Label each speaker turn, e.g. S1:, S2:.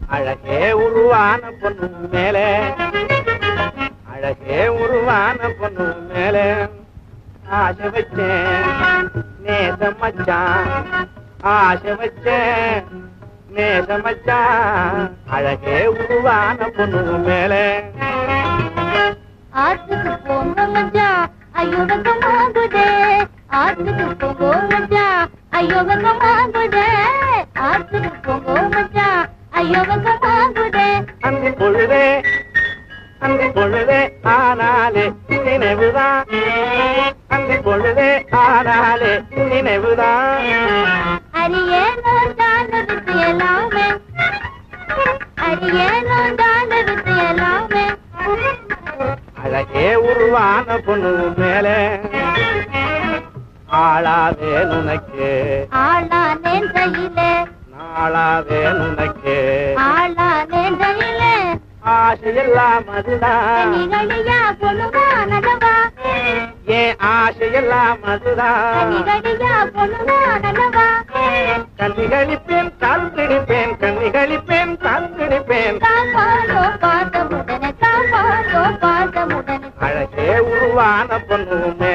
S1: அழகே உருவான பொண்ணு மேலே அழகே உருவான பொண்ணு மேலே ஆசை வச்சேன் நேசம் மச்சான் ஆசை வச்சேன் நேசம் மச்சான் அழகே உருவான பொண்ணு மேலே
S2: ஆத்துக்கு போங்க மச்சா ஐயோ வெக்கமாகுதே ஆத்துக்கு போங்க மச்சா ஐயோ வெக்கமாகுதே ஆத்துக்கு போங்க மச்சா ஐயோ வெக்கமாகுதே
S1: அந்த பொழுதே அந்த பொழுதே ஆனாலே நினைவுதான் அந்த பொழுதே ஆனாலே நினைவுதான்
S2: அரியேனோ தாண்டதுக்கு எல்லாமே அரியேனோ தாண்டதுக்கு எல்லாமே
S1: அழகே உருவான பொண்ணு மேலே ஆளாவே உனக்கு
S2: ஆளானேன் கையிலே
S1: நாளாவே உனக்கு
S2: ஆளானேன் கையிலே
S1: ஆசையெல்லாம் அதுதான்
S2: நிகழியா பொண்ணுமா நல்லவா
S1: ஏன் ஆசையெல்லாம் அதுதான்
S2: நிகழியா பொண்ணுமா நல்லவா
S1: கண்ணிகளிப்பேன் கால் பிடிப்பேன் கண்ணிகளிப்பேன் கால் பிடிப்பேன்
S2: காப்பாடோ பாதமுடனே காப்பாடோ பாதமுடனே
S1: அழகே உருவான பொண்ணு